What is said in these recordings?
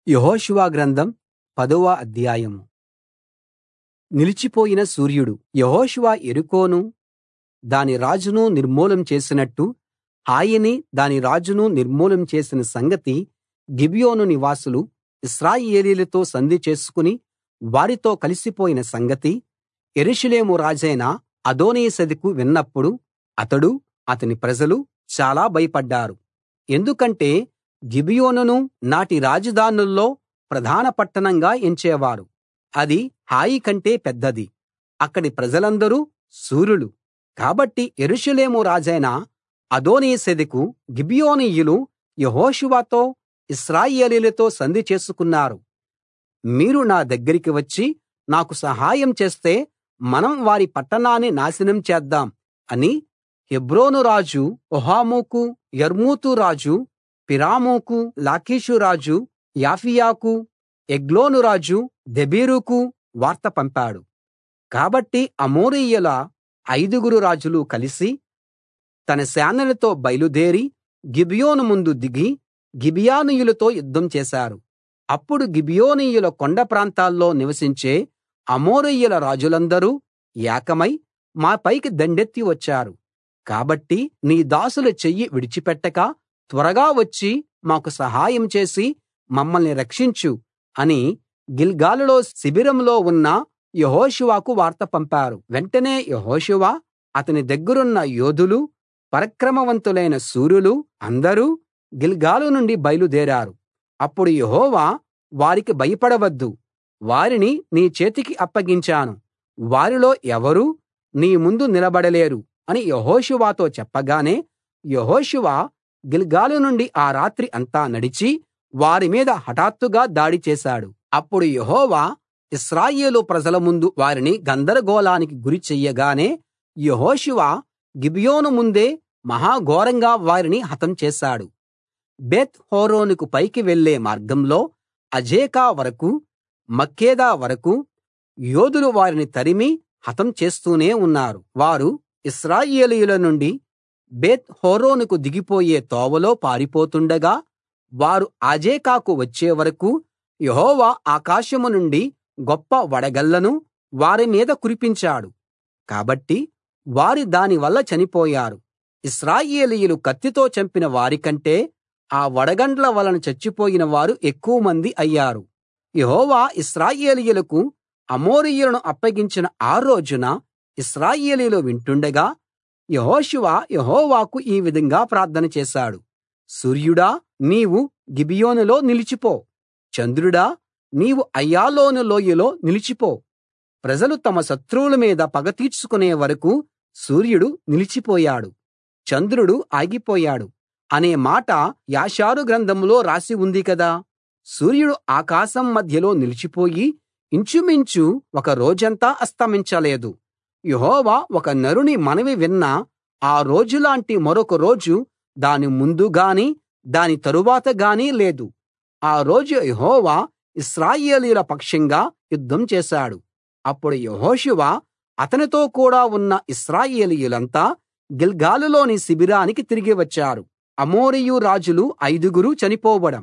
యెహోషువ గ్రంథం పదవ అధ్యాయం నిలిచిపోయిన సూర్యుడు యెహోషువ యెరికోను దాని రాజును నిర్మూలం చేసినట్టు హాయిని దాని రాజును నిర్మూలం చేసిన సంగతి గిబియోను నివాసులు ఇశ్రాయేలీయులతో సంధి చేసుకుని వారితో కలిసిపోయిన సంగతి యెరూషలేము రాజైన అదోనీసెదెకు విన్నప్పుడు అతడూ అతని ప్రజలు చాలా భయపడ్డారు ఎందుకంటే గిబియోనును నాటి రాజధానుల్లో ప్రధాన పట్టణంగా ఎంచేవారు అది హాయి కంటే పెద్దది అక్కడి ప్రజలందరూ శూరులు కాబట్టి యెరూషలేము రాజైన అదోనీసెదెకు గిబియోనీయులు యెహోషువతో ఇశ్రాయేలీయులతో సంధి చేసుకున్నారు మీరు నా దగ్గరికి వచ్చి నాకు సహాయం చేస్తే మనం వారి పట్టణాన్ని నాశనం చేద్దాం అని హెబ్రోను రాజు హోహాముకు యర్మూతు రాజు పిరాముకు లాకీషు రాజు యాఫీయకు ఎగ్లోను రాజు దెబీరుకు వార్త పంపాడు కాబట్టి అమోరీయుల ఐదుగురు రాజులు కలిసి తన సేనలతో బయలుదేరి గిబియోను ముందు దిగి గిబియోనీయులతో యుద్ధం చేశారు అప్పుడు గిబియోనీయుల కొండ ప్రాంతాల్లో నివసించే అమోరీయుల రాజులందరూ ఏకమై మా పైకి దండెత్తి వచ్చారు కాబట్టి నీ దాసుల చెయ్యి విడిచిపెట్టక త్వరగా వచ్చి మాకు సహాయం చేసి మమ్మల్ని రక్షించు అని గిల్గాలులో శిబిరంలో ఉన్న యెహోషువకు వార్త పంపారు వెంటనే యెహోషువ అతని దగ్గరున్న యోధులు పరాక్రమవంతులైన శూరులు అందరూ గిల్గాలు నుండి బయలుదేరారు అప్పుడు యెహోవా వారికి భయపడవద్దు వారిని నీ చేతికి అప్పగించాను వారిలో ఎవరూ నీ ముందు నిలబడలేరు అని యెహోషువతో చెప్పగానే యెహోషువ గిల్గాలు నుండి ఆ రాత్రి అంతా నడిచి వారి మీద హఠాత్తుగా దాడి చేశాడు అప్పుడు యెహోవా ఇశ్రాయేలు ప్రజల ముందు వారిని గందరగోళానికి గురి చెయ్యగానే యెహోషువ గిబియోను ముందే మహా ఘోరంగా వారిని హతం చేశాడు బేత్ హోరోనుకు పైకి వెళ్ళే మార్గంలో అజేకా వరకూ మక్కేదా వరకూ యోధులు వారిని తరిమి హతం చేస్తూనే ఉన్నారు వారు ఇశ్రాయేలీయుల నుండి బేత్ హోరోనుకు దిగిపోయే తోవలో పారిపోతుండగా వారు అజేకాకు వచ్చే వరకూ యెహోవా ఆకాశం నుండి గొప్ప వడగళ్ళను వారి మీద కురిపించాడు కాబట్టి వారు దాని వల్ల చనిపోయారు ఇశ్రాయేలీయులు కత్తితో చంపిన వారికంటే ఆ వడగండ్ల వలన చచ్చిపోయిన వారు ఎక్కువమంది అయ్యారు యెహోవా ఇశ్రాయేలీయులకు అమోరీయులను అప్పగించిన ఆ రోజున ఇశ్రాయేలీయులు వింటుండగా యెహోషువ యెహోవాకు ఈ విధంగా ప్రార్థన చేశాడు సూర్యుడా నీవు గిబియోనులో నిలిచిపో చంద్రుడా నీవు అయ్యాలోను లోయలో నిలిచిపో ప్రజలు తమ శత్రువుల మీద పగ తీర్చుకునే వరకూ సూర్యుడు నిలిచిపోయాడు చంద్రుడు ఆగిపోయాడు అనే మాట యాషారు గ్రంథంలో రాసి ఉంది కదా సూర్యుడు ఆకాశం మధ్యలో నిలిచిపోయి ఇంచుమించు ఒక రోజంతా అస్తమించలేదు యెహోవా ఒక నరుని మనవి విన్న ఆ రోజులాంటి మరొక రోజు దాని ముందు గాని దాని తరువాత గాని లేదు ఆ రోజు యెహోవా ఇశ్రాయేలీయుల పక్షంగా యుద్ధం చేశాడు అప్పుడు యెహోషువ అతనితో కూడా ఉన్న ఇశ్రాయేలీయులంతా గిల్గాలులోని శిబిరానికి తిరిగి వచ్చారు అమోరీయు రాజులు ఐదుగురు చనిపోవడం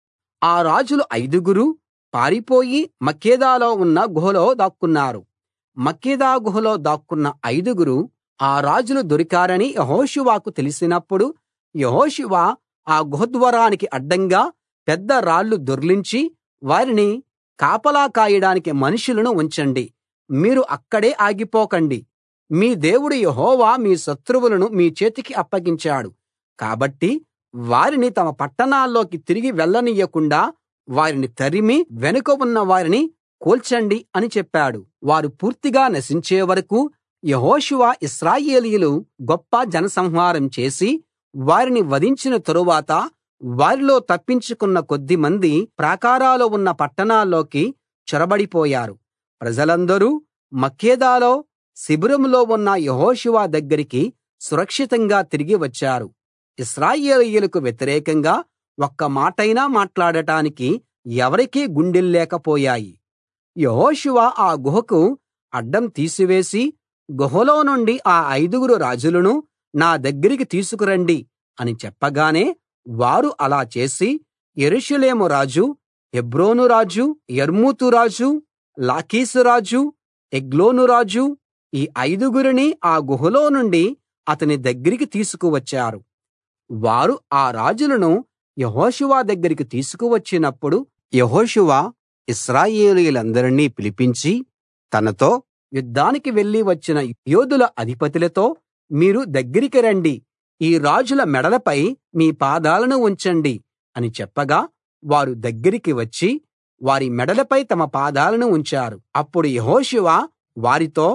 ఆ రాజులు ఐదుగురు పారిపోయి మక్కేదాలో ఉన్న గుహలో దాక్కున్నారు మక్కేదా గుహలో దాక్కున్న ఐదుగురు ఆ రాజులు దొరికారని యెహోషువకు తెలిసినప్పుడు యెహోషువ ఆ గుహద్వారానికి అడ్డంగా పెద్ద రాళ్లు దొర్లించి వారిని కాపలా కాయడానికి మనుషులను ఉంచండి మీరు అక్కడే ఆగిపోకండి మీ దేవుడు యెహోవా మీ శత్రువులను మీ చేతికి అప్పగించాడు కాబట్టి వారిని తమ పట్టణాల్లోకి తిరిగి వెళ్ళనియ్యకుండా వారిని తరిమి వెనుక ఉన్న వారిని కూల్చండి అని చెప్పాడు వారు పూర్తిగా నశించే వరకూ యెహోషువ ఇశ్రాయేలీయులు గొప్ప జనసంహారం చేసి వారిని వధించిన తరువాత వారిలో తప్పించుకున్న కొద్దిమంది ప్రాకారాలు ఉన్న పట్టణాల్లోకి చొరబడిపోయారు ప్రజలందరూ మక్కేదాలో శిబిరంలో ఉన్న యెహోషువ దగ్గరికి సురక్షితంగా తిరిగి వచ్చారు ఇశ్రాయేలీయులకు వ్యతిరేకంగా ఒక్క మాటైనా మాట్లాడటానికి ఎవరికీ గుండెల్లేకపోయాయి యెహోషువ ఆ గుహకు అడ్డం తీసివేసి గుహలో నుండి ఆ ఐదుగురు రాజులను నా దగ్గరికి తీసుకురండి అని చెప్పగానే వారు అలా చేసి యెరూషలేము రాజు హెబ్రోను రాజు యర్మూతు రాజు లాకీసు రాజు ఎగ్లోను రాజు ఈ ఐదుగురిని ఆ గుహలో నుండి అతని దగ్గరికి తీసుకువచ్చారు వారు ఆ రాజులను యెహోషువ దగ్గరికి తీసుకువచ్చినప్పుడు యెహోషువ ఇశ్రాయేలీయులందరినీ పిలిపించి తనతో యుద్ధానికి వెళ్లి వచ్చిన యోధుల అధిపతులతో మీరు దగ్గరికి రండి ఈ రాజుల మెడలపై మీ పాదాలను ఉంచండి అని చెప్పగా వారు దగ్గరికి వచ్చి వారి మెడలపై తమ పాదాలను ఉంచారు అప్పుడు యెహోషువ వారితో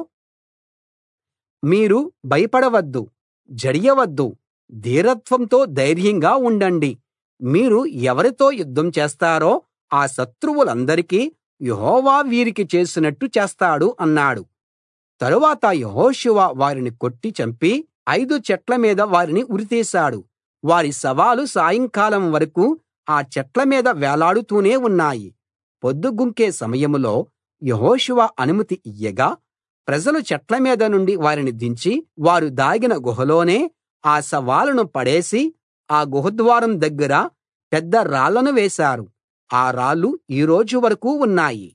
మీరు భయపడవద్దు జడియవద్దు ధీరత్వంతో ధైర్యంగా ఉండండి మీరు ఎవరితో యుద్ధం చేస్తారో ఆ శత్రువులందరికీ యెహోవా వీరికి చేసినట్టు చేస్తాడు అన్నాడు తరువాత యెహోషువ వారిని కొట్టి చంపి ఐదు చెట్ల మీద వారిని ఉరితీశాడు వారి శవాలు సాయంకాలం వరకూ ఆ చెట్ల మీద వేలాడుతూనే ఉన్నాయి పొద్దుగుంకే సమయంలో యెహోషువ అనుమతి ఇయ్యగా ప్రజలు చెట్ల మీద నుండి వారిని దించి వారు దాగిన గుహలోనే ఆ శవాలను పడేసి ఆ గుహద్వారం దగ్గర పెద్ద రాళ్లను వేశారు ఆ రాళ్ళు ఈ రోజు వరకూ ఉన్నాయి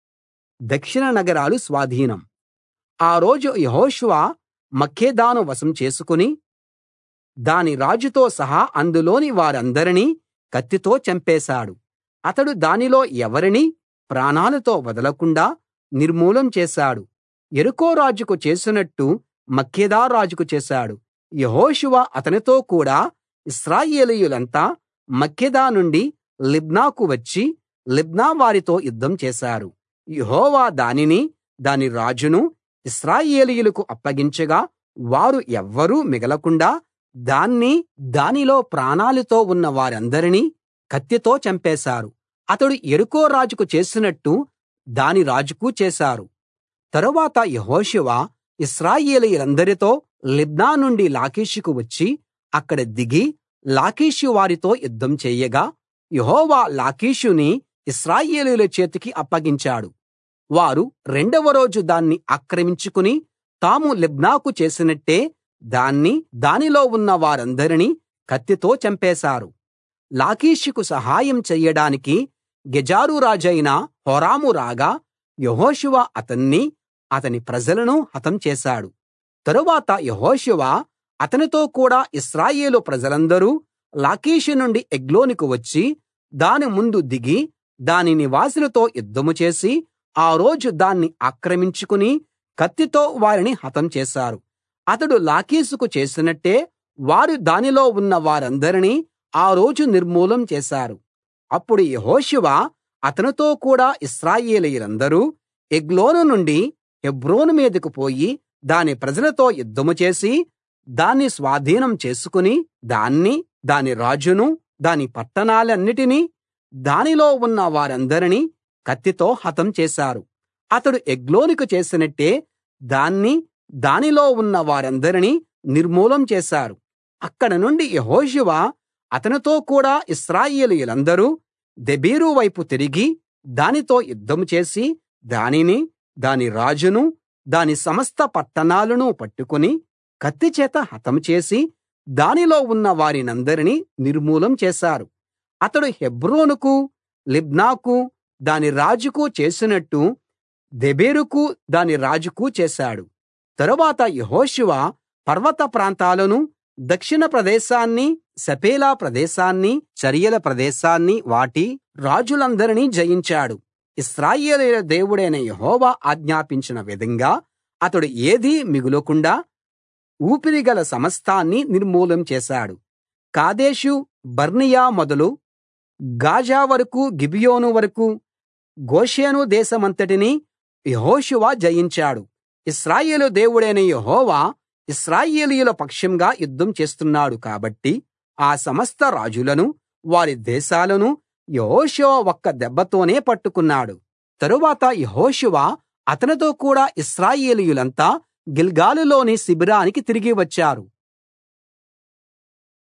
దక్షిణ నగరాలు స్వాధీనం ఆ రోజు యెహోషువ మక్కేదాను వశం చేసుకుని దాని రాజుతో సహా అందులోని వారందరినీ కత్తితో చంపేశాడు అతడు దానిలో ఎవరినీ ప్రాణాలతో వదలకుండా నిర్మూలం చేశాడు యెరికో రాజుకు చేసినట్టు మక్కేదా రాజుకు చేశాడు యెహోషువ అతనితో కూడా ఇశ్రాయేలీయులంతా మక్కేదా నుండి లిబ్నాకు వచ్చి లిబ్నా వారితో యుద్ధం చేశారు యెహోవా దానిని దాని రాజును ఇశ్రాయేలీయులకు అప్పగించగా వారు ఎవ్వరూ మిగలకుండా దాన్ని దానిలో ప్రాణాలతో ఉన్న వారందరినీ కత్తితో చంపేశారు అతడు యెరికో రాజుకు చేసినట్టు దాని రాజుకు చేశారు తరువాత యెహోషువ ఇశ్రాయేలీయులందరితో లిబ్నా నుండి లాకీషుకు వచ్చి అక్కడ దిగి లాకీషు వారితో యుద్ధం చేయగా యెహోవా లాకీషుని ఇశ్రాయేలీయుల చేతికి అప్పగించాడు వారు రెండవ రోజు దాన్ని ఆక్రమించుకుని తాము లిబ్నాకు చేసినట్టే దాన్ని దానిలో ఉన్న వారందరినీ కత్తితో చంపేశారు లాకీషుకు సహాయం చెయ్యడానికి గెజారు రాజైన హోరాము రాగా యెహోషువ అతన్ని అతని ప్రజలను హతం చేశాడు తరువాత యెహోషువ అతనితో కూడా ఇశ్రాయేలు ప్రజలందరూ లాకీషు నుండి ఎగ్లోనుకు వచ్చి దాని ముందు దిగి దాని నివాసులతో యుద్ధం చేసి ఆ రోజు దాన్ని ఆక్రమించుకుని కత్తితో వారిని హతం చేశారు అతడు లాకీషుకు చేసినట్టే వారు దానిలో ఉన్న వారందరినీ ఆ రోజు నిర్మూలం చేశారు అప్పుడు యెహోషువ అతనితో కూడా ఇశ్రాయేలీయులందరూ ఎగ్లోను నుండి హెబ్రోను మీదకు పోయి దాని ప్రజలతో యుద్ధం చేసి దాన్ని స్వాధీనం చేసుకుని దాన్ని దాని రాజును దాని పట్టణాలన్నిటినీ దానిలో ఉన్న వారందరినీ కత్తితో హతం చేశారు అతడు ఎగ్లోనుకు చేసినట్టే దాన్ని దానిలో ఉన్న వారందరినీ నిర్మూలం చేశారు అక్కడ నుండి యెహోషువ అతనితో కూడా ఇశ్రాయేలీయులందరూ దెబీరు వైపు తిరిగి దానితో యుద్ధం చేసి దానిని దాని రాజును దాని సమస్త పట్టణాలను పట్టుకుని కత్తిచేత హతం చేసి దానిలో ఉన్న వారినందరినీ నిర్మూలం చేశారు అతడు హెబ్రోనుకు లిబ్నాకు దాని రాజుకు చేసినట్టు దెబీరుకు దాని రాజుకు చేశాడు తరువాత యెహోషువ పర్వత ప్రాంతాలను దక్షిణ ప్రదేశాన్ని షెఫేలా ప్రదేశాన్ని చరియల ప్రదేశాన్ని వాటి రాజులందరినీ జయించాడు ఇశ్రాయేలీయుల దేవుడైన యెహోవా ఆజ్ఞాపించిన విధంగా అతడు ఏదీ మిగులకుండా ఊపిరిగల సమస్తాన్ని నిర్మూలం చేశాడు కాదేషు బర్నియా మొదలు గాజా వరకూ గిబియోను వరకూ గోషేను దేశమంతటినీ యెహోషువ జయించాడు ఇశ్రాయేలు దేవుడైన యెహోవా ఇశ్రాయేలీయుల పక్షంగా యుద్ధం చేస్తున్నాడు కాబట్టి ఆ సమస్త రాజులను వారి దేశాలను యెహోషువ ఒక్క దెబ్బతోనే పట్టుకున్నాడు తరువాత యెహోషువ అతనితో కూడా ఇశ్రాయేలీయులంతా గిల్గాలులోని శిబిరానికి తిరిగి వచ్చారు